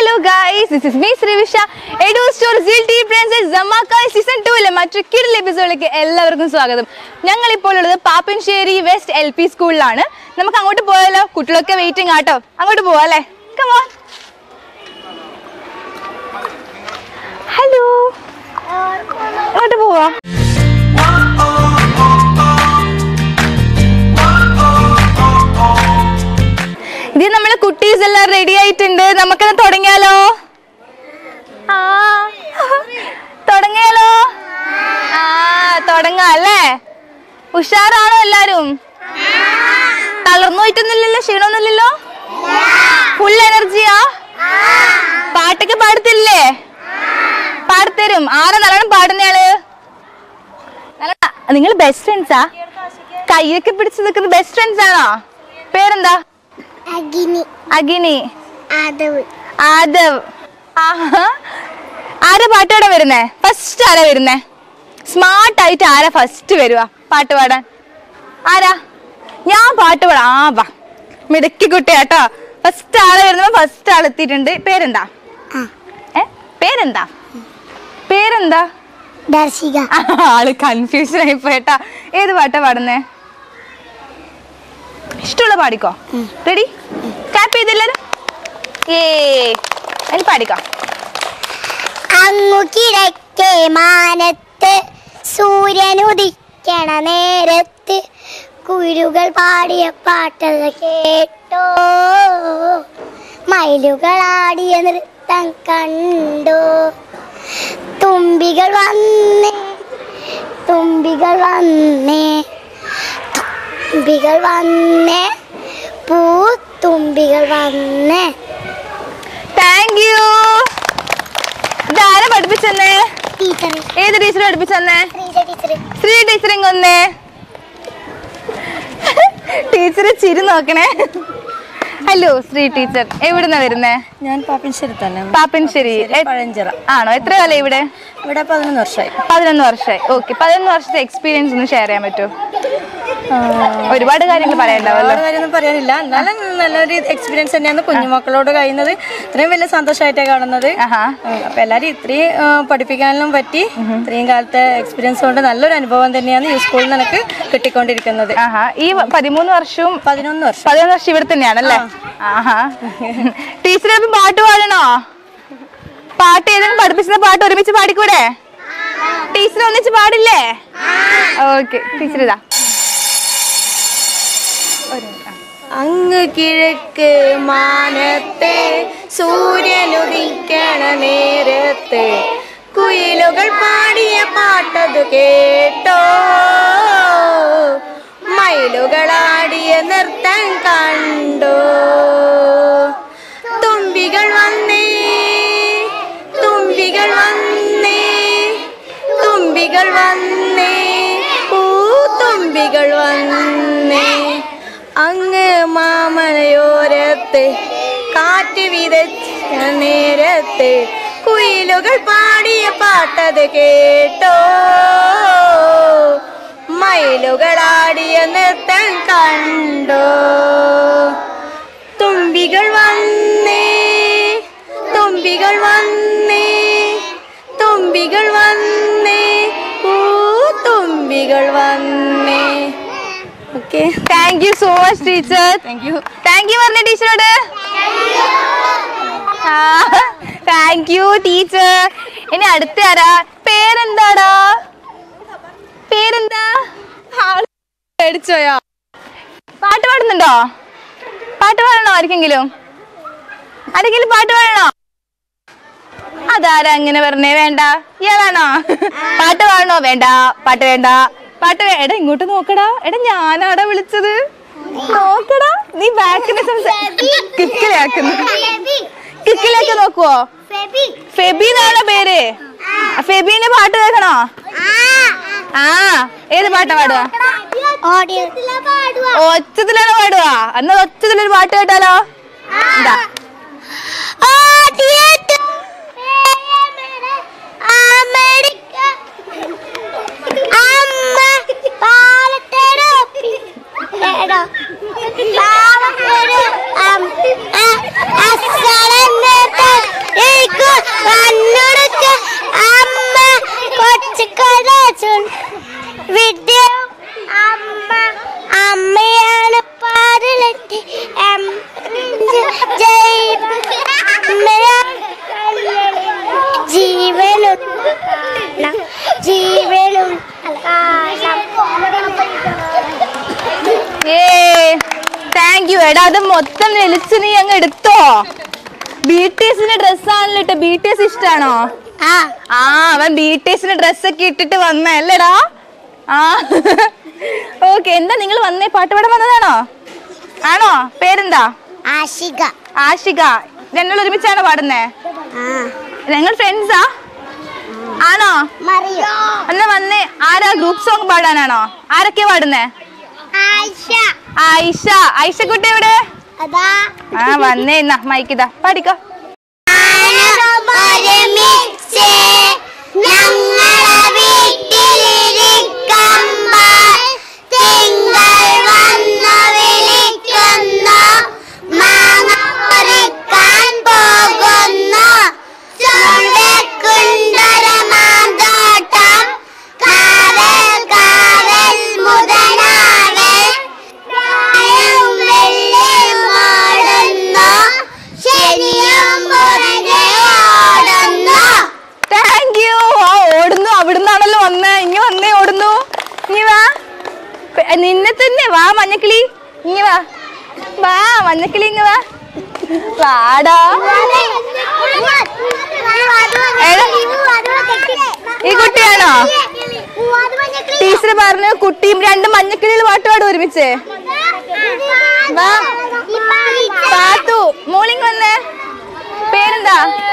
Hello guys this is me ശ്രീവിഷ എഡു Store സിൽ ടി friends ജമാക്കായ് സീസൺ ടൂവിലെ മറ്റു കിടിൽ എപ്പിസോഡിലേക്ക് എല്ലാവർക്കും സ്വാഗതം ഞങ്ങൾ ഇപ്പോൾ ഉള്ളത് പാപ്പൻശ്ശേരി വെസ്റ്റ് എൽ പി സ്കൂളിലാണ് നമുക്ക് അങ്ങോട്ട് പോയാലോ കുട്ടികളൊക്കെ വെയിറ്റിംഗ് ആട്ടോ അങ്ങോട്ട് പോവാം അല്ലേ കമോൺ ഹലോ അങ്ങോട്ട് പോവാ ഇത് നമ്മളെ കുട്ടീസ് എല്ലാം റെഡി ആയിട്ടുണ്ട് നമുക്കത് തുടങ്ങിയാലോ ആ തുടങ്ങിയാലോ ആ തുടങ്ങാം അല്ലേ ഉഷാറാണോ എല്ലാരും തളർന്നു പോയിട്ടൊന്നുമില്ലല്ലോ ക്ഷീണമൊന്നുമില്ലല്ലോ ഫുൾ എനർജിയാ പാട്ടൊക്കെ പാടത്തില്ലേ പാടത്തരും ആരാ നല്ലോണം പാടുന്നയാള് നിങ്ങൾ ബെസ്റ്റ് ഫ്രണ്ട്സാ കൈയൊക്കെ പിടിച്ച് നിൽക്കുന്ന ബെസ്റ്റ് ഫ്രണ്ട്സ് ആണോ പേരെന്താ അഗ്നി അഗിനി ആദവ് ആദവ് ആഹാ ആരാ പാട്ട് പാടാൻ വരുന്നേ ഫസ്റ്റ് ആരാ വരുന്നേ സ്മാർട്ട് ആയിട്ട് ആരാ ഫസ്റ്റ് വരുവാ പാട്ട് പാടാൻ ആരാ ഞാൻ പാട്ട് പാടാം ആ വാ മിടുക്കി കുട്ടിയാട്ടോ ഫസ്റ്റ് ആള് വരുന്നപ്പോ ഫസ്റ്റ് ആൾ എത്തിയിട്ടുണ്ട് പേരെന്താ ആ ഏ പേരെന്താ പേരെന്താ ദർശിക ആ, ആള് കൺഫ്യൂഷൻ ആയി പോയേട്ടാ ഏത് പാട്ടാ പാടുന്നേ ഇഷ്ടമുള്ള പാടിക്കോ റെഡി ക്ലാപ്പ് ചെയ്തില്ലല്ലോ ഏ അതിൽ പാടിക്കോ അങ്ങു കിഴക്കേ മാനത്ത് സൂര്യൻ ഉദിക്കണ നേരത്ത് കുരുകൾ പാടിയ പാട്ടത് കേട്ടോ മയിലുകളാടിയ നൃത്തം കണ്ടോ തുമ്പികൾ വന്നേ തുമ്പികൾ വന്നേ തുമ്പികൾ വന്നേ പൂത്തുമ്പികൾ വന്നേ താങ്ക് യു ഇതാരാ പഠിപ്പിച്ചെന്നേ ടീച്ചർ ഏത് ടീച്ചർ പഠിപ്പിച്ചെന്നേ ടീച്ചർ ടീച്ചർ ശ്രീ ടീച്ചറിങ് ഒന്നേ ടീച്ചർ ചിരി നോക്കണേ ഹലോ ശ്രീ ടീച്ചർ എവിടുന്നാ വരുന്നേ ഞാൻ പാപ്പിൻശ്ശേരി തന്നെ പാപ്പൻശ്ശേരി എ- പഴഞ്ചിറ ആണോ എത്ര കാലം ഇവിടെ ഇവിടെ പതിനൊന്ന് വർഷമായി പതിനൊന്ന് വർഷമായി ഓക്കെ പതിനൊന്ന് വർഷത്തെ എക്സ്പീരിയൻസ് ഒന്ന് ഷെയർ ചെയ്യാൻ പറ്റുമോ ഒരുപാട് കാര്യങ്ങൾ പറയണ്ടാവല്ലോ ഒരുപാട് കാര്യമൊന്നും പറയാനില്ല എന്നാലും നല്ലൊരു എക്സ്പീരിയൻസ് തന്നെയാണ് കുഞ്ഞുമക്കളോട് കഴിയുന്നത് ഇത്രയും വലിയ സന്തോഷമായിട്ടാണ് കാണുന്നത് ആഹാ ഉം, അപ്പൊ എല്ലാരും ഇത്രയും ആ, പഠിപ്പിക്കാനും പറ്റി ഇത്രയും കാലത്തെ എക്സ്പീരിയൻസ് കൊണ്ട് നല്ലൊരു അനുഭവം തന്നെയാണ് ഈ സ്കൂളിൽ നിനക്ക് കിട്ടിക്കൊണ്ടിരിക്കുന്നത് ആഹാ ഈ വ- പതിമൂന്ന് വർഷവും പതിനൊന്ന് വർഷം പതിനൊന്ന് വർഷം ഇവിടെ തന്നെയാണല്ലേ ആഹാ ടീച്ചർ ഇപ്പം പാട്ട് പാടണോ പാട്ട് ഏതെങ്കിലും പഠിപ്പിച്ച പാട്ട് ഒരുമിച്ച് പാടിക്കൂടെ ടീച്ചർ ഒന്നിച്ച് പാടില്ലേ ഓക്കെ ടീച്ചർ ഇതാ അങ്ങ് കിഴക്ക് മാനത്തെ സൂര്യനുദിക്കണ നേരത്തെ കുയിലുകൾ പാടിയ പാട്ടത് കേട്ടോ മയിലുകളാടിയ നൃത്തം കണ്ടോ തുമ്പികൾ വന്നേ തുമ്പികൾ വന്നേ തുമ്പികൾ വന്നേ പൂത്തുമ്പികൾ വന്നേ അങ്ങ് മാമലയോരത്ത് കാറ്റ് വിതച്ച നേരത്ത് കുയിലുകൾ പാടിയ പാട്ടത് കേട്ടോ മയിലുകളാടിയ നൃത്തം കണ്ടോ തുമ്പികൾ വന്നേ തുമ്പികൾ വന്നേ തുമ്പികൾ വന്നേ പൂത്തുമ്പികൾ വന്നേ okay thank you so much teacher thank you thank you പറഞ്ഞ ടീച്ചറോട് താങ്ക് യു ടീച്ചർ ഇനി അടുത്ത ആരാ പേരെന്താടാ പേരെന്താ ആള് പേടിച്ചോയോ പാട്ട് പാടുന്നുണ്ടോ പാട്ട് പാടണോ ആർക്കെങ്കിലും ആരെങ്കിലും പാട്ട് പാടണോ അതാരാ അങ്ങനെ പറഞ്ഞേ വേണ്ട ഇയാളാണോ പാട്ട് പാടണോ വേണ്ട പാട്ട് വേണ്ട പാട്ട് വേ- എടാ ഇങ്ങോട്ട് നോക്കടാ എടാ ഞാനാടാ വിളിച്ചത് നോക്കടാ നീ ബാക്കിനെ കിക്കിലാക്കുന്നു കിക്കിലേക്ക് നോക്കുവോ ഫെബി എന്നാണോ പേര് ആ, ഫെബീന്റെ പാട്ട് കേൾക്കണോ ആ ഏത് പാട്ടാ പാടുക ഒച്ചത്തിലാണോ പാടുക എന്നാ ഒച്ചത്തിലൊരു പാട്ട് കേട്ടാലോ ഇതാ അമ്മ പാലത്തേടോ ഏടോ പാലത്തേടോ അസ്സലം വിളിച്ച് നീ അങ്ങ് എടുത്തോ ബി ടി എസിന്റെ ഡ്രസ്സാണല്ലോ ഇട്ട് ബി ടി എസ് ഇഷ്ടാണോ ആ ആ അവൻ ബി ടി എസിന്റെ ഡ്രസ്സൊക്കെ ഇട്ടിട്ട് വന്നല്ലേടാ ആ ഓക്കെ എന്താ നിങ്ങൾ വന്നേ പാട്ട് പാടാൻ വന്നതാണോ ആണോ പേരെന്താ ആശിക ആഷിക ഞങ്ങൾ ഒരുമിച്ചാണോ പാടുന്നേ ആ ഞങ്ങൾ ഫ്രണ്ട്സാ ആണോ മറിയോ എന്നാ വന്നേ ആരാ ഗ്രൂപ്പ് സോങ് പാടാനാണോ ആരൊക്കെ പാടുന്നേ ആയിഷ ആയിഷ ആയിഷ കുട്ടി എവിടെ അതാ ആ വന്നേ എന്നാ മൈക്കിതാ പാടിക്കോ ഒരുമിച്ച് ഞങ്ങളെ വീട്ടിലിരിക്കുമ്പോൾ തിങ്കൾ വന്നു വിളിക്കുന്നു മാങ്ങ പറിക്കാൻ പോകുന്നു ചുണ്ടക്കുണ്ടൊരമാന്തോട്ടം കാവൽ കാവൽ മുതലാവൽ പ്രായം വെള്ളിയും ഓടുന്നു ശനിയും പുറകെ ഓടുന്നു താങ്ക് യു ആ ഓടുന്നു അവിടുന്നാണല്ലോ വന്നേ ഇങ്ങ വന്നേ ഓടുന്നു ഇങ്ങ വാ പെ- നിന്നെ തന്നെ വാ മഞ്ഞക്കിളി ഇങ്ങ വാ വാ മഞ്ഞക്കിളി ഇങ്ങ വാ വാടാ ഏതാ? ഈ കുട്ടിയാണോ ടീച്ചർ പറഞ്ഞു കുട്ടിയും രണ്ട് മഞ്ഞക്കിളികൾ പാട്ട് പാടും ഒരുമിച്ച് വാ. പാത്തു മോളിങ് വന്നേ പേരെന്താ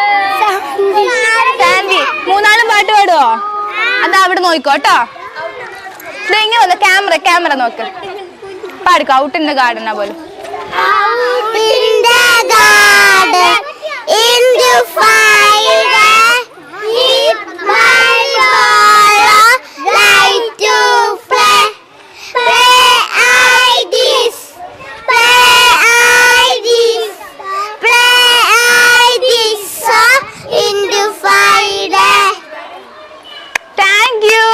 സാൻഡി മൂന്നാളും പാട്ട് പാടുവോ അത് അവിടെ നോക്കോ കേട്ടോ ദേ ഇങ്ങനെ വന്ന് ക്യാമറ ക്യാമറ നോക്ക് പാടിക്കോ ഔട്ട് ഇൻ ദ ഗാർഡനാ പോലും Out in the garden, in the fire, keep my follow, like to play. Play I this, play I this, play I this, so in the fire. Thank you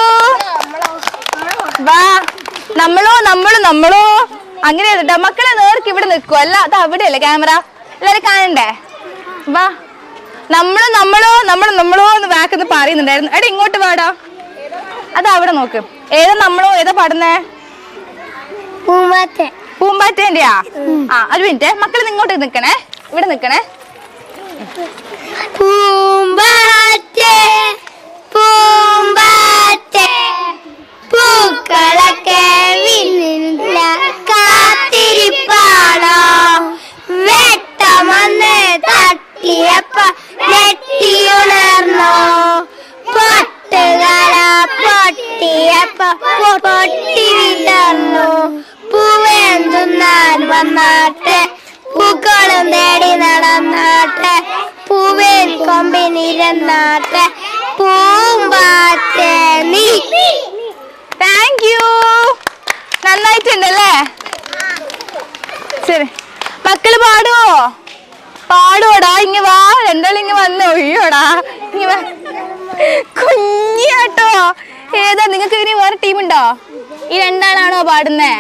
വാ നമ്മളോ നമ്മളോ നമ്മളോ അങ്ങനെ കേട്ടോ മക്കളെ നേർക്ക് ഇവിടെ നിൽക്കും അല്ല അത് അവിടെയല്ലേ ക്യാമറ എല്ലാരും കാണണ്ടേ വാ നമ്മളോ നമ്മളോ നമ്മളോ നമ്മളോ എന്ന് ബാക്കിന്ന് പറയുന്നുണ്ടായിരുന്നു എടാ ഇങ്ങോട്ട് വാടാ അത് അവിടെ നോക്ക് ഏതാ നമ്മളോ ഏതാ പാടുന്നേ പൂമാത്തെ പൂമ്പാറ്റേന്റെയാ ആ ഒരു മിനിറ്റ് മക്കളെ ഇങ്ങോട്ട് നിക്കണേ ഇവിടെ നിക്കണേ പൂമ്പാറ്റേ പൂമ്പാറ്റേ പൂക്കളൊക്കെ വിണ്ണില്ല കാത്തിരിപ്പാണോ വെട്ടമന്ന് തട്ടിയപ്പ ഞെട്ടിയുണർന്നോ പൊട്ടുകല പൊട്ടിയപ്പ പൊട്ടി വിടർന്നു പൂവേന്തുന്നാൻ വന്നാട്ടെ പൂക്കളും തേടി നടന്നാട്ടെ പൂവേൻ കൊമ്പിനിരന്നാട്ടെ പൂമ്പാറ്റേ നീ താങ്ക് യു നന്നായിട്ടുണ്ടല്ലേ ശരി മക്കള് പാടുവോ പാടുവോടാ ഇങ്ങ വാ രണ്ടാളും ഇങ്ങ വന്ന് ഒഴിയോടാ ഇങ്ങ വാ കുഞ്ഞാട്ടോ ഏതാ നിങ്ങൾക്ക് ഇനി വേറെ ടീമുണ്ടോ ഈ രണ്ടാളാണോ പാടുന്നേ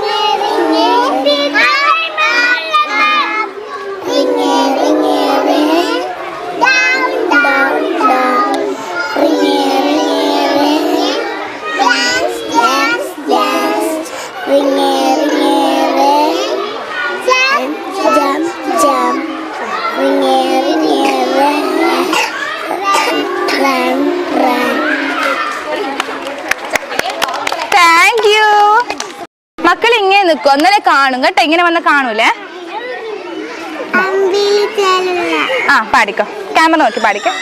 താങ്ക് യു മക്കൾ ഇങ്ങനെ നിൽക്കും ഒന്നലെ കാണും കേട്ടോ ഇങ്ങനെ വന്ന് കാണൂലേ ആ പാടിക്കോ ക്യാമറ നോക്കി പാടിക്കോ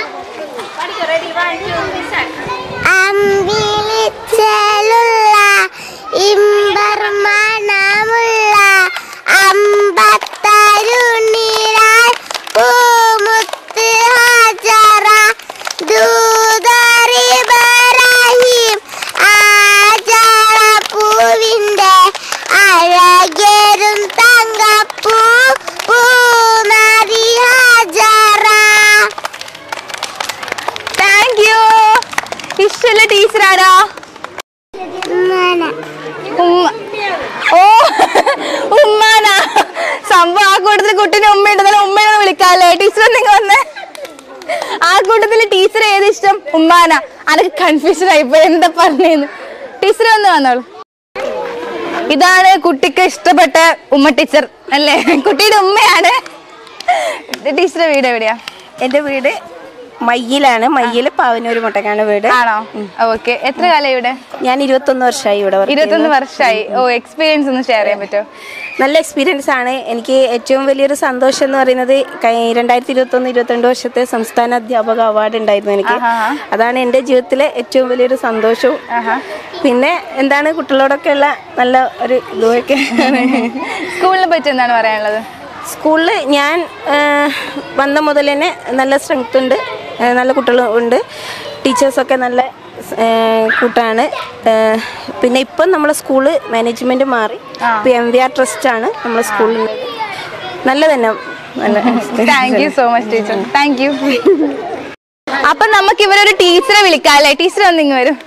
അമ്പിളിച്ചലുള്ള ഇമ്പർമണമുള്ള അമ്പത്തരുണിരാൽ പൂമുത്ത് ഹാജറ ദൂതറിബറാഹിം ആജറ പൂവിന്റെ അഴകേറും തങ്കപ്പൂ പൂനദി ഹാജറ താങ്ക് യു ഇഷ്ടമുള്ള ടീച്ചർ ആരാ ഉമ്മ ഓ ഉമ്മാനാ സംഭവം ആ കൂട്ടത്തിൽ കുട്ടീനെ ഉമ്മ ഉണ്ടെന്നാലും ഉമ്മയാണ് വിളിക്കാല്ലേ ടീച്ചർ നിങ്ങൾ വന്നേ ആ കൂട്ടത്തിൽ ടീച്ചർ ഏത് ഇഷ്ടം ഉമ്മാന അതൊക്കെ കൺഫ്യൂഷൻ ആയിപ്പോ എന്താ പറഞ്ഞേന്ന് ടീച്ചർ വന്ന് വന്നോളൂ ഇതാണ് കുട്ടിക്ക് ഇഷ്ടപ്പെട്ട ഉമ്മ ടീച്ചർ അല്ലേ കുട്ടിയുടെ ഉമ്മയാണ് ടീച്ചറുടെ വീട് എവിടെയാ എൻ്റെ വീട് മയ്യിലാണ് മയ്യിൽ പാവനൂർ മുട്ടക്കാണ് വീട് ആണോ ഓക്കെ എത്ര കാലം ഇവിടെ ഞാൻ ഇരുപത്തൊന്ന് വർഷമായി ഇവിടെ work ഇരുപത്തൊന്ന് വർഷമായി ഓ എക്സ്പീരിയൻസ് ഒന്ന് ഷെയർ ചെയ്യാൻ പറ്റുമോ നല്ല എക്സ്പീരിയൻസ് ആണ് എനിക്ക് ഏറ്റവും വലിയൊരു സന്തോഷം എന്ന് പറയുന്നത് കൈ- രണ്ടായിരത്തി ഇരുപത്തൊന്ന് ഇരുപത്തിരണ്ട് വർഷത്തെ സംസ്ഥാന അധ്യാപക അവാർഡ് ഉണ്ടായിരുന്നു എനിക്ക് ആഹാ. അതാണ് എൻ്റെ ജീവിതത്തിലെ ഏറ്റവും വലിയൊരു സന്തോഷവും പിന്നെ എന്താണ് കുട്ടികളോടൊക്കെ ഉള്ള നല്ല ഒരു ഇതുമൊക്കെ സ്കൂളിനെ പറ്റി എന്താണ് പറയാനുള്ളത് സ്കൂളിൽ ഞാൻ ആ, വന്ന മുതൽ തന്നെ നല്ല സ്ട്രെങ്ത് ഉണ്ട് ആ, നല്ല കുട്ടികളും ഉണ്ട് ടീച്ചേഴ്സൊക്കെ നല്ല ആ, കൂട്ടാണ് ആ, പിന്നെ ഇപ്പം നമ്മളെ സ്കൂള് മാനേജ്മെൻറ്റ് മാറി ഇപ്പം എം വി ആർ ട്രസ്റ്റ് ആണ് നമ്മളെ സ്കൂളിൽ നല്ല തന്നെ നല്ല thank you so much teacher thank you അപ്പൊ നമുക്ക് ഇവരൊരു ടീച്ചറെ വിളിക്കാം അല്ലേ ടീച്ചർ വന്നിങ്ങ് വരും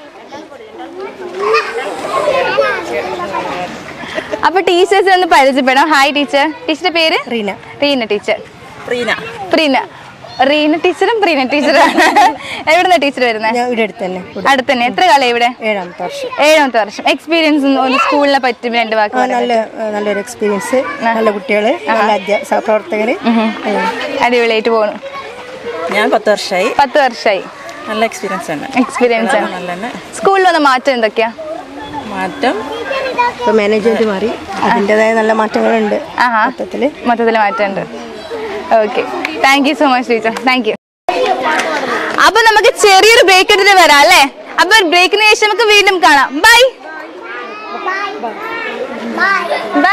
അപ്പൊ ടീച്ചേഴ്സ് ഒന്ന് പരിചയപ്പെടാം ഹായ് ടീച്ചർ ടീച്ചറുടെ പേര് റീന റീന ടീച്ചർ റീന പ്രീന റീന ടീച്ചറും പ്രീന ടീച്ചറാണ് എവിടുന്ന ടീച്ചർ വരുന്നത് ഞാൻ ഇവിടെ അടുത്ത് തന്നെ അടുത്ത് തന്നെ എത്ര കാലം ഇവിടെ ഏഴാമത്തെ വർഷം ഏഴാമത്തെ വർഷം എക്സ്പീരിയൻസ് ഒന്ന് സ്കൂളിനെ പറ്റും രണ്ട് വാക്ക് ആ, പറയാം. നല്ല നല്ലൊരു എക്സ്പീരിയൻസ് നല്ല കുട്ടികൾ നല്ല അധ്യാ സഹപ്രവർത്തകർ അടിപൊളിയായിട്ട് പോണു ഞാൻ പത്ത് വർഷമായി പത്ത് വർഷമായി നല്ല എക്സ്പീരിയൻസ് തന്നെ എക്സ്പീരിയൻസ് ആണ് നല്ല തന്നെ സ്കൂളിൽ വന്ന മാറ്റം എന്തൊക്കെയാ മാറ്റം ഇപ്പോൾ മാനേജ്മെന്റ് മാറി അതിൻ്റെതായ നല്ല മാറ്റങ്ങളുണ്ട് ആഹാ മൊത്തത്തിൽ മൊത്തത്തിൽ മാറ്റമുണ്ട് okay thank you so much teacher thank you അപ്പൊ നമുക്ക് ചെറിയൊരു ബ്രേക്ക് എടുത്തിട്ട് വരാം അല്ലേ അപ്പൊ ബ്രേക്കിന് ശേഷം നമുക്ക് വീണ്ടും കാണാം ബൈ ബൈ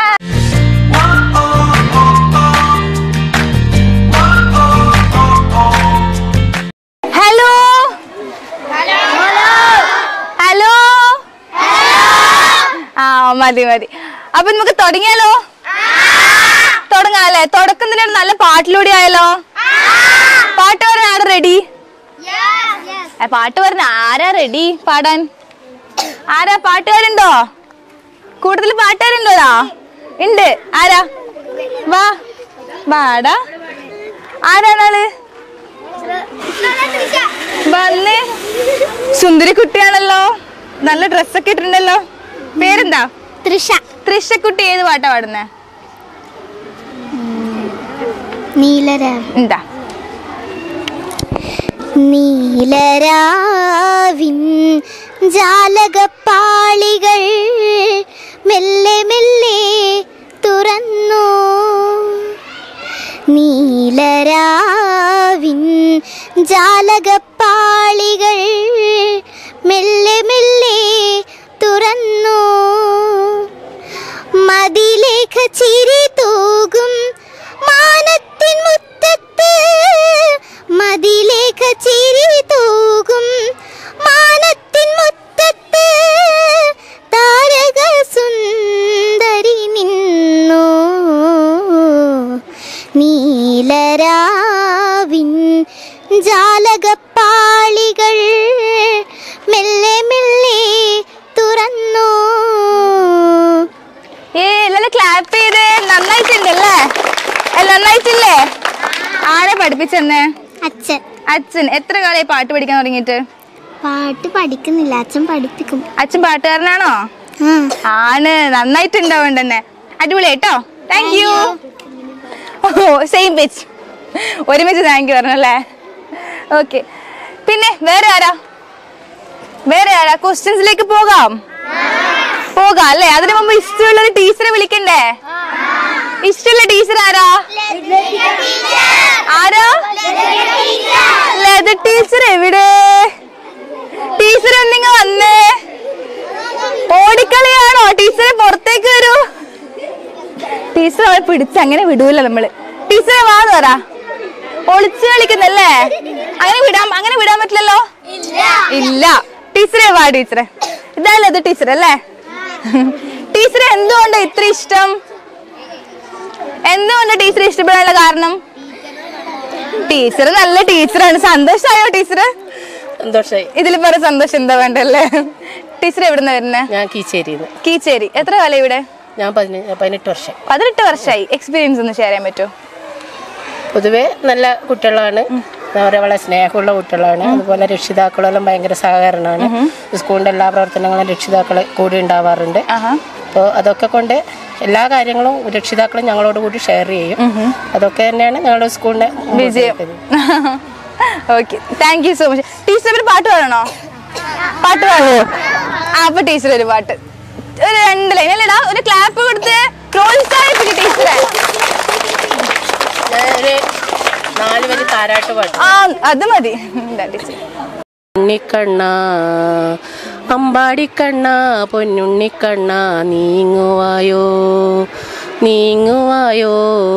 ഹലോ ഹലോ ആ മതി മതി അപ്പൊ നമുക്ക് തുടങ്ങിയാലോ തുടങ്ങാല്ലേ തുടക്കുന്നതിന് നല്ല പാട്ടിലൂടെ ആയാലോ പാട്ട് പറഞ്ഞ ആരാ റെഡി പാട്ട് പറഞ്ഞ ആരാ റെഡി പാടാൻ ആരാ പാട്ടുകാരുണ്ടോ കൂടുതൽ പാട്ടുകാരുണ്ടോടാ ഉണ്ട് ആരാ വാ വാടാ ആരാണാള് വന്നേ സുന്ദരി കുട്ടിയാണല്ലോ നല്ല ഡ്രസ്സൊക്കെ ഇട്ടിട്ടുണ്ടല്ലോ പേരെന്താ തൃഷ തൃശക്കുട്ടി ഏത് പാട്ടാ പാടുന്നേ നീലരാവ് എന്താ നീലരാവിൻ ജാലകപ്പാളികൾ മെല്ലെ മെല്ലെ തുറന്നു നീലരാവിൻ ജാലകപ്പാളികൾ മെല്ലെ മെല്ലെ തുറന്നു മതിലേഖ ചിരി തൂകും മാനത്തിൻ മുറ്റത്ത് മതിലേഖ ചിരി തൂകും മാനത്തിൻ മുറ്റത്ത് താരക സുന്ദരി നിന്നു നീലരാവിൻ ജാലകപ്പാളികൾ മെല്ലെ മെല്ലെ തുറന്നു ഏ എല്ലാരും ക്ലാപ്പ് ചെയ്ത് നന്നായിട്ടുണ്ടല്ലേ ഏ, നന്നായിട്ടില്ലേ ആരെ പഠിപ്പിച്ചെന്നേ അച്ഛൻ അച്ഛൻ എത്ര കാലമായി പാട്ട് പഠിക്കാൻ തുടങ്ങിയിട്ട് പാട്ട് പഠിക്കുന്നില്ല അച്ഛൻ പഠിപ്പിക്കും അച്ഛൻ പാട്ടുകാരനാണോ ആ ആണ് നന്നായിട്ടുണ്ടാവും തന്നെ അടിപൊളി കേട്ടോ താങ്ക് യു ഓ സെയിം പിച്ച് ഒരുമിച്ച് താങ്ക് യു പറഞ്ഞല്ലേ ഓക്കെ പിന്നെ വേറെ ആരാ വേറെ ആരാ ക്വസ്റ്റ്യൻസിലേക്ക് പോകാം പോകാം അല്ലേ അതിനു മുമ്പ് ഇഷ്ടമുള്ള ഒരു ടീച്ചറെ വിളിക്കണ്ടേ ഇഷ്ടമുള്ള ടീച്ചർ ആരാ ആരാ ലത ടീച്ചർ എവിടെ ടീച്ചർ എന്തിങ്ങ വന്നേ ഓടിക്കളിയാണോ ടീച്ചറെ പുറത്തേക്ക് വരൂ ടീച്ചർ അവളെ പിടിച്ച് അങ്ങനെ വിടൂല നമ്മള് ടീച്ചറെ വാ പറ ഒളിച്ചു കളിക്കുന്നല്ലേ അങ്ങനെ വിടാൻ അങ്ങനെ വിടാൻ പറ്റില്ലല്ലോ ഇല്ല ടീച്ചറെ വാ ടീച്ചറെ ഇതല്ലേ ഇത് ടീച്ചർ അല്ലേ ടീച്ചറെ എന്തുകൊണ്ട് ഇത്ര ഇഷ്ടം എന്തുകൊണ്ട് ടീച്ചറെ ഇഷ്ടപ്പെടാനുള്ള കാരണം ടീച്ചർ നല്ല ടീച്ചറാണ് സന്തോഷമായോ ടീച്ചർ സന്തോഷമായി ഇതിൽ പറ സന്തോഷം എന്താ വേണ്ടല്ലേ ടീച്ചർ എവിടുന്ന വരുന്നേ ഞാൻ കീച്ചേരിന്ന് കീച്ചേരി എത്ര കാലം ഇവിടെ ഞാൻ പതിനഞ്ച് പതിനെട്ട് വർഷം പതിനെട്ട് വർഷമായി എക്സ്പീരിയൻസ് ഒന്ന് ഷെയർ ചെയ്യാൻ പറ്റുമോ പൊതുവെ നല്ല കുട്ടികളാണ് അവരെ വളരെ സ്നേഹമുള്ള കുട്ടികളാണ് അതുപോലെ രക്ഷിതാക്കളെല്ലാം ഭയങ്കര സഹകരണമാണ് സ്കൂളിൻ്റെ എല്ലാ പ്രവർത്തനങ്ങളും രക്ഷിതാക്കൾ കൂടി ഉണ്ടാവാറുണ്ട് ആഹാ അപ്പോൾ അതൊക്കെ കൊണ്ട് എല്ലാ കാര്യങ്ങളും രക്ഷിതാക്കളും ഞങ്ങളോട് കൂടി ഷെയർ ചെയ്യും അതൊക്കെ തന്നെയാണ് ഞങ്ങളുടെ സ്കൂളിൻ്റെ വിജയം okay thank you so much teacher ഒരു പാട്ട് പാടണോ പാട്ട് പാടുമോ ആ അപ്പൊ ടീച്ചർ ഒരു പാട്ട് ഒരു രണ്ട് ലൈൻ അല്ലേടാ ഒരു ക്ലാപ്പ് കൊടുത്ത് പ്രോത്സാഹിപ്പിക്കും ടീച്ചറെ ഒരു നാല് വരി താരാട്ട് പാടും ആ അത് മതി എന്താ ടീച്ചർ ഉണ്ണിക്കണ്ണ അമ്പാടിക്കണ്ണ പൊന്നുണ്ണിക്കണ്ണ നീങ്ങുവായോ നീങ്ങുവായോ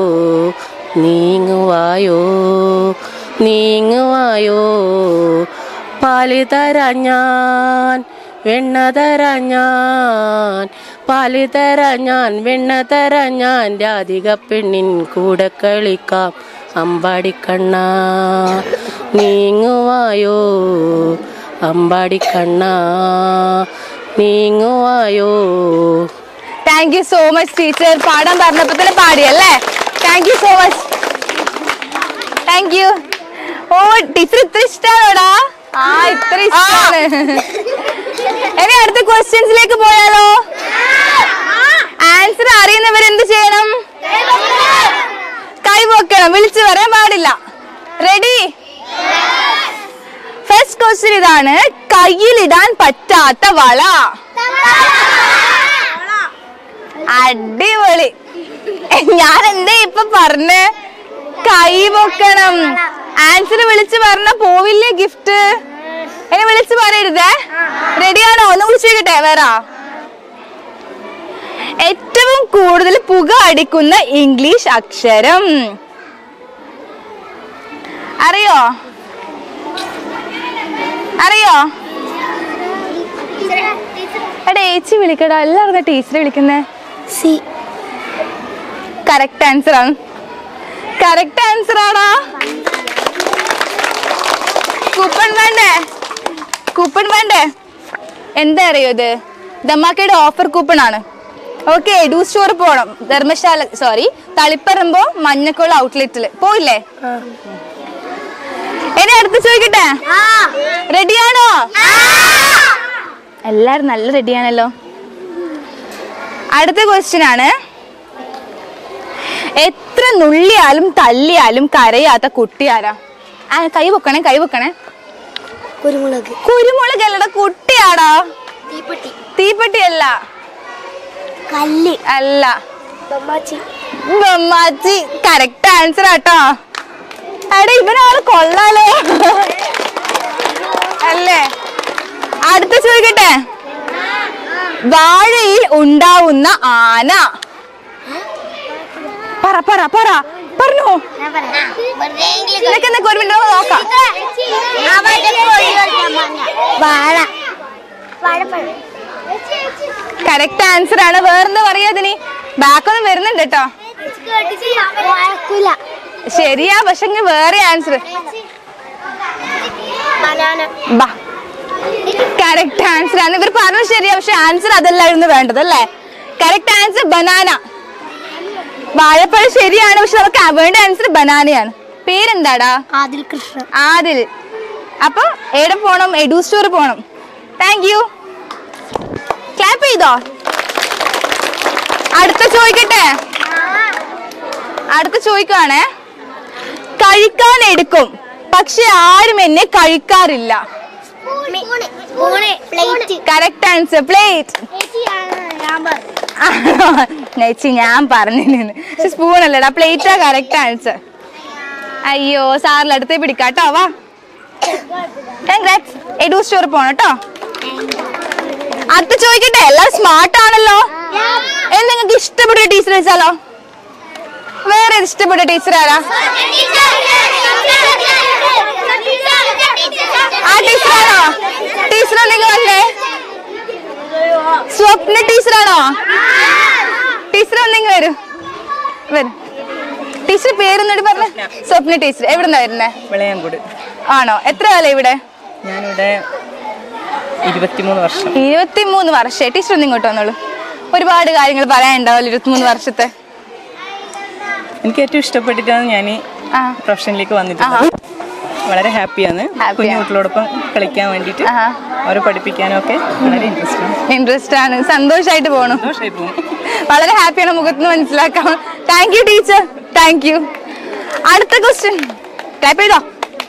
നീങ്ങുവായോ നീങ്ങുവായോ പാല് തരാൻ ഞാൻ വെണ്ണ തരാൻ ഞാൻ പാല് തരാൻ ഞാൻ വെണ്ണ തരാൻ ഞാൻ രാധിക പെണ്ണിൻ കൂടെ കളിക്കാം അമ്പാടിക്കണ്ണ നീങ്ങുവായോ അമ്പാടിക്കണ്ണ നീങ്ങുവായോ thank you so much teacher പാടാൻ പറഞ്ഞപ്പോ തന്നെ പാടിയല്ലേ thank you so much thank you ഓ ടീച്ചർ ഇത്ര ഇഷ്ടാണോടാ ആ ഇത്ര ഇഷ്ടാണ് ഇനി അടുത്ത ക്വസ്റ്റ്യൻസിലേക്ക് പോയാലോ ആൻസർ അറിയുന്നവർ എന്ത് ചെയ്യണം കൈ പൊക്കണം വിളിച്ചു പറയാൻ പാടില്ല റെഡി ഫസ്റ്റ് ക്വസ്റ്റ്യൻ ഇതാണ് കയ്യിലിടാൻ പറ്റാത്ത വള അടിപൊളി ഞാൻ എന്തേ ഇപ്പൊ പറഞ്ഞേ കൈ പൊക്കണം ആൻസർ വിളിച്ചു പറഞ്ഞ പോവില്ലേ ഗിഫ്റ്റ് എന്നെ വിളിച്ചു പറയരുതേ റെഡിയാണോ ഒന്ന് വിളിച്ചു നോക്കട്ടെ വേറെ ഏറ്റവും കൂടുതൽ പുക അടിക്കുന്ന ഇംഗ്ലീഷ് അക്ഷരം അറിയോ അറിയോ എടാ ഏച്ചി വിളിക്കടാ എല്ലാവർക്കും ടീച്ചറെ വിളിക്കുന്നേ സി കറക്റ്റ് ആൻസർ ആണ് കറക്റ്റ് ആൻസർ ആണോ കൂപ്പൺ വേണ്ടേ കൂപ്പൺ വേണ്ടേ എന്താ അറിയോ ഇത് ദമാക്കയുടെ ഓഫർ കൂപ്പൺ ആണ് ഓക്കെ എഡു സ്റ്റോർ പോണം ധർമ്മശാല സോറി തളിപ്പറമ്പോ മഞ്ഞക്കുള്ള ഔട്ട്ലെറ്റില് പോയില്ലേ ഇനി അടുത്ത് ചോദിക്കട്ടെ റെഡിയാണോ എല്ലാരും നല്ല റെഡിയാണല്ലോ അടുത്ത ക്വസ്റ്റ്യൻ ആണ് എത്ര നുള്ളിയാലും തള്ളിയാലും കരയാത്ത കുട്ടി ആരാ ആ കൈ വെക്കണേ കൈ വെക്കണേ കുരുമുളക് കുരുമുളക് അല്ലടാ കുട്ടിയാടാ തീപ്പെട്ടി തീപ്പെട്ടി അല്ല കല്ല് അല്ല ബൊമ്മാച്ചി ബൊമ്മാച്ചി കറക്റ്റ് ആൻസർ ആട്ടോ എടാ ഇവനാള് കൊള്ളാലോ അല്ലേ അടുത്ത ചോദിക്കട്ടെ വാഴയിൽ ഉണ്ടാവുന്ന ആന പറ പറ പറ പറഞ്ഞോ നിനക്ക് എന്തൊക്കെ ഒരു മിനിറ്റ് നോക്കാം വാഴ വാഴപ്പഴം കറക്റ്റ് ആൻസർ ആണ് വേറെന്താ പറയാ അതിന് ബാക്കൊന്നും വരുന്നുണ്ട് കേട്ടോ വാഴക്കുല ശരിയാ പക്ഷെ ഇങ്ങ് വേറെ ആൻസർ ബനാന ബാ കറക്റ്റ് ആൻസർ ആണ് ഇവർ പറഞ്ഞു ശരിയാ പക്ഷെ ആൻസർ അതല്ലായിരുന്നു വേണ്ടത് അല്ലേ കറക്റ്റ് ആൻസർ ബനാന വാഴപ്പഴം ശരിയാണ് പക്ഷെ നമുക്ക് വേണ്ട ആൻസർ ബനാനയാണ് പേരെന്താടാ ആദിൽ കൃഷ്ണ ആദിൽ അപ്പൊ എവിടെ പോണം എഡു സ്റ്റോർ പോണം താങ്ക് യു ക്ലാപ്പ് ചെയ്തോ അടുത്ത ചോദിക്കട്ടെ അടുത്ത ചോദിക്കുവാണേ കഴിക്കാൻ എടുക്കും പക്ഷെ ആരും എന്നെ കഴിക്കാറില്ല പ്ലേറ്റ് കറക്റ്റ് ആൻസർ പ്ലേറ്റ് ചേച്ചി ഞാൻ പറഞ്ഞിരുന്നു പക്ഷെ സ്പൂൺ അല്ലടാ പ്ലേറ്റാ കറക്റ്റ് ആൻസർ അയ്യോ സാറിൽ അടുത്തേ പിടിക്കാട്ടോ വാ കൺഗ്രാറ്റ്സ് എഡു സ്റ്റോർ പോണം കേട്ടോ അടുത്ത ചോദിക്കട്ടെ എല്ലാം സ്മാർട്ട് ആണല്ലോ എന്ന് നിങ്ങൾക്ക് ഇഷ്ടപ്പെട്ട ടീച്ചർ വെച്ചാലോ വേറെ ഇഷ്ടപ്പെട്ട ടീച്ചർ ആരാ ആ ടീച്ചറാണോ ടീച്ചർ നിങ്ങൾ വന്നേ സ്വപ്ന ടീച്ചറാണോ ടീച്ചർ വന്നെങ്കിൽ വരൂ വരും ടീച്ചർ പേരെന്നോട് പറഞ്ഞ സ്വപ്ന ടീച്ചർ എവിടുന്നാ വരുന്നേ വിളയാങ്കുട് ആണോ എത്ര കാലം ഇവിടെ ഞാനിവിടെ ഇരുപത്തിമൂന്ന് വർഷം ഇരുപത്തിമൂന്ന് വർഷമായി ടീച്ചർ ഒന്ന് ഇങ്ങോട്ട് വന്നോളൂ ഒരുപാട് കാര്യങ്ങൾ പറയാനുണ്ടാവല്ലോ ഇരുപത്തിമൂന്ന് വർഷത്തെ എനിക്ക് ഏറ്റവും ഇഷ്ടപ്പെട്ടിട്ടാണ് ഞാൻ ഈ ആ പ്രൊഫഷനിലേക്ക് ആഹാ വന്നിട്ടുള്ളത് വളരെ ഹാപ്പിയാണ് Happy കുഞ്ഞു ആണ്. കുട്ടികളോടൊപ്പം കളിക്കാൻ വേണ്ടിയിട്ട് ആഹാ. അവരെ പഠിപ്പിക്കാനും ഒക്കെ വളരെ ഇൻട്രസ്റ്റ് ആണ് ഇൻട്രസ്റ്റ് ആണ് സന്തോഷമായിട്ട് പോണു സന്തോഷമായി പോകും വളരെ ഹാപ്പിയാണ് മുഖത്ത് മനസ്സിലാക്കാം thank you teacher thank you അടുത്ത ക്വസ്റ്റ്യൻ ടൈപ്പ് ചെയ്തോ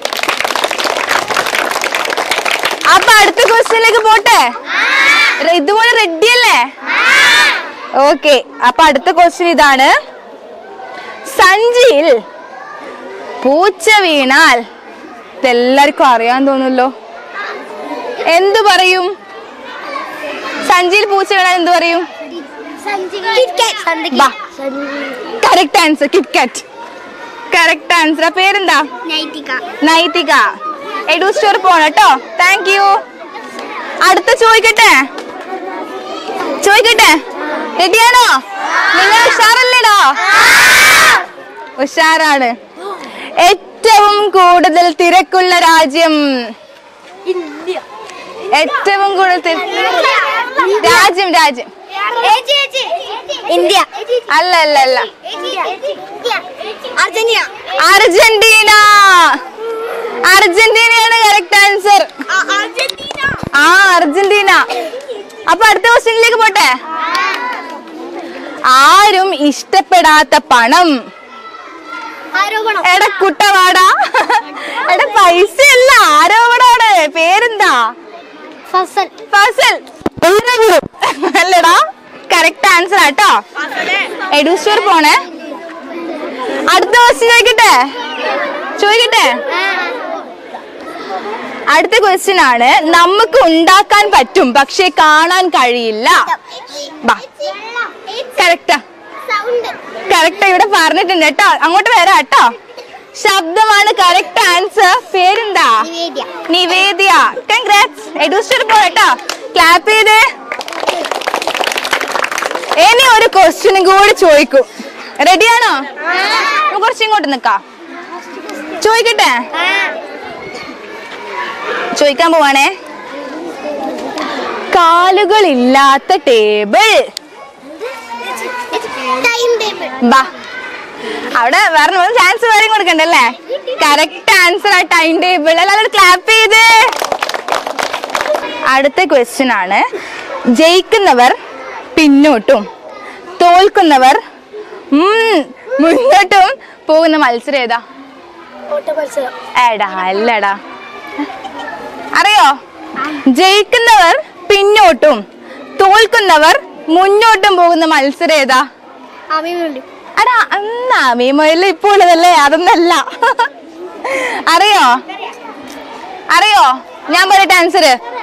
അപ്പൊ അടുത്ത ക്വസ്റ്റ്യനിലേക്ക് പോട്ടെ റെ- ഇതുപോലെ റെഡി അല്ലേ ഓക്കെ അപ്പൊ അടുത്ത ക്വസ്റ്റ്യൻ ഇതാണ് സഞ്ചിയിൽ പൂച്ച വീണാൽ ഇതെല്ലാവർക്കും അറിയാൻ തോന്നുമല്ലോ എന്തു പറയും സഞ്ചിയിൽ പൂച്ച വീണാൽ എന്തു പറയും ബാ. Correct answer KitKat correct answer ആ പേരെന്താ നൈതിക എഡു സ്റ്റോർ പോണം കേട്ടോ താങ്ക് യു അടുത്ത ചോദിക്കട്ടെ ചോദിക്കട്ടെ റെഡിയാണോ നിങ്ങൾ ഉഷാറല്ലേടോ ഉഷാറാണ് ഏറ്റവും കൂടുതൽ തിരക്കുള്ള രാജ്യം ഏറ്റവും കൂടുതൽ തിര- രാജ്യം രാജ്യം ഇന്ത്യ അല്ല അല്ല അല്ല അർജന്റീന അർജന്റീന അർജന്റീനയാണ് കറക്റ്റ് ആൻസർ ആ അർജന്റീന അപ്പൊ അടുത്ത ക്വസ്റ്റ്യനിലേക്ക് പോട്ടെ ആരും ഇഷ്ടപ്പെടാത്ത പണം ആരോപണം എടാ കുട്ടവാടാ എടാ പൈസ അല്ല ആരോപണാണ് പേരെന്താ ഫസൽ ഫസൽ അല്ലടാ കറക്റ്റ് ആൻസർ ആട്ടോ എഡൂസ്റ്റോർ പോണേ അടുത്ത ക്വസ്റ്റ്യൻ ചോദിക്കട്ടെ ചോദിക്കട്ടെ അടുത്ത ക്വസ്റ്റ്യൻ ആണ് നമുക്ക് ഉണ്ടാക്കാൻ പറ്റും പക്ഷെ കാണാൻ കഴിയില്ല ബാ കറക്റ്റാ കറക്റ്റ് ഇവിടെ പറഞ്ഞിട്ടുണ്ട് കേട്ടോ അങ്ങോട്ട് വരാം കേട്ടോ ശബ്ദമാണ് കറക്റ്റ് ആൻസർ പേരെന്താ നിവേദ്യ. നിവേദ്യ കൺഗ്രാറ്റ്സ് എഡൂസ്റ്റർ പോ കേട്ടോ ക്ലാപ്പ് ചെയ്തേ ഇനി ഒരു ക്വസ്റ്റ്യനും കൂടി ചോദിക്കും റെഡിയാണോ നമുക്ക് കുറച്ച് ഇങ്ങോട്ട് നിക്കാം ചോദിക്കട്ടെ ചോദിക്കാൻ പോവാണേ കാലുകളില്ലാത്ത ടേബിൾ ടൈം ടേബിൾ ബാ അവിടെ വേറെ ചാൻസ് വേറെ കൊടുക്കണ്ടല്ലേ കറക്റ്റ് ആൻസർ ആ ടൈം ടേബിൾ എല്ലാവരും ക്ലാപ്പ് ചെയ്ത് അടുത്ത ക്വസ്റ്റ്യൻ ആണ് ജയിക്കുന്നവർ പിന്നോട്ടും തോൽക്കുന്നവർ ഉം, മുന്നോട്ടും പോകുന്ന മത്സരം ഏതാ ഓട്ട മത്സരം എടാ അല്ലടാ അറിയോ ജയിക്കുന്നവർ പിന്നോട്ടും തോൽക്കുന്നവർ മുന്നോട്ടും പോകുന്ന മത്സരം ഏതാ അഭിമുണ്ട് അടാ അന്നാ മീമയിൽ ഇപ്പോൾ ഉള്ളതല്ലേ അതൊന്നല്ല അറിയോ അറിയോ ഞാൻ പറയട്ടെ ആൻസർ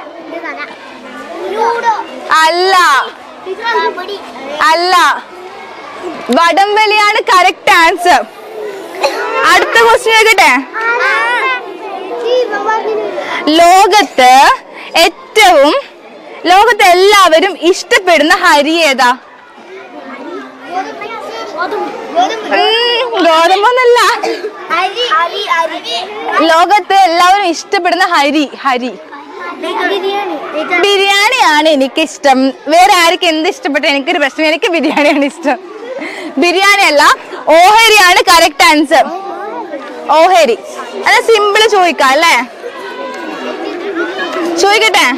ലൂഡോ അല്ല കബഡി അല്ല വടംവലിയാണ് കറക്റ്റ് ആൻസർ അടുത്ത ക്വസ്റ്റ്യൻ ചോദിക്കട്ടെ ലോകത്ത് ഏറ്റവും ലോകത്ത് എല്ലാവരും ഇഷ്ടപ്പെടുന്ന ഹരി ഏതാ ഉം, ഗോതമ്പൊന്നല്ല ലോകത്ത് എല്ലാവരും ഇഷ്ടപ്പെടുന്ന ഹരി ഹരി ബിരിയാണിയാണ് എനിക്കിഷ്ടം വേറെ ആർക്കും എന്ത് ഇഷ്ടപ്പെട്ട എനിക്കൊരു പ്രശ്നം എനിക്ക് ബിരിയാണിയാണ് ഇഷ്ടം ബിരിയാണി അല്ല ഓഹരിയാണ് കറക്റ്റ് ആൻസർ ഓഹരി അത് സിമ്പിള് ചോദിക്കാം അല്ലേ ചോദിക്കട്ടെ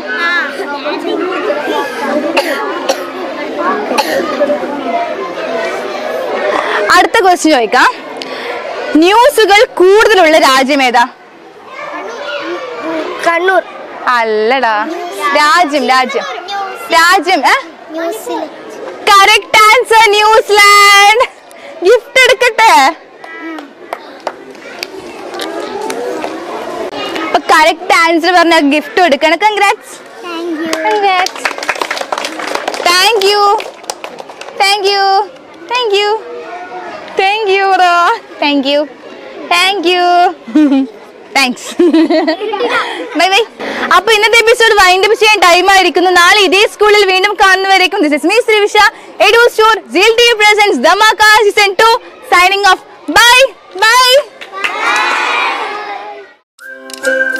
അടുത്ത ക്വസ്റ്റ്യൻ ചോദിക്കാം ന്യൂസുകൾ കൂടുതലുള്ള രാജ്യം ഏതാ കണ്ണൂർ അല്ലടാ രാജ്യം രാജ്യം രാജ്യം New Zealand correct answer New Zealand gift എടുക്കട്ടെ അപ്പൊ കറക്റ്റ് ആൻസർ പറഞ്ഞ ഗിഫ്റ്റ് എടുക്കണം congrats congrats thank you thank you thank you thank you bro thank you thank you thanks bye bye അപ്പൊ ഇന്നത്തെ എപ്പിസോഡ് വൈൻഡപ്പ് ചെയ്യാൻ ടൈം ആയിരിക്കുന്നു നാളെ ഇതേ സ്കൂളിൽ വീണ്ടും കാണുന്നവരേക്കും ദിസ് ഇസ് മീ ശ്രീവിഷ എഡു സ്റ്റോർ സീൽ ടി presents Dhamaka season 2 signing off bye by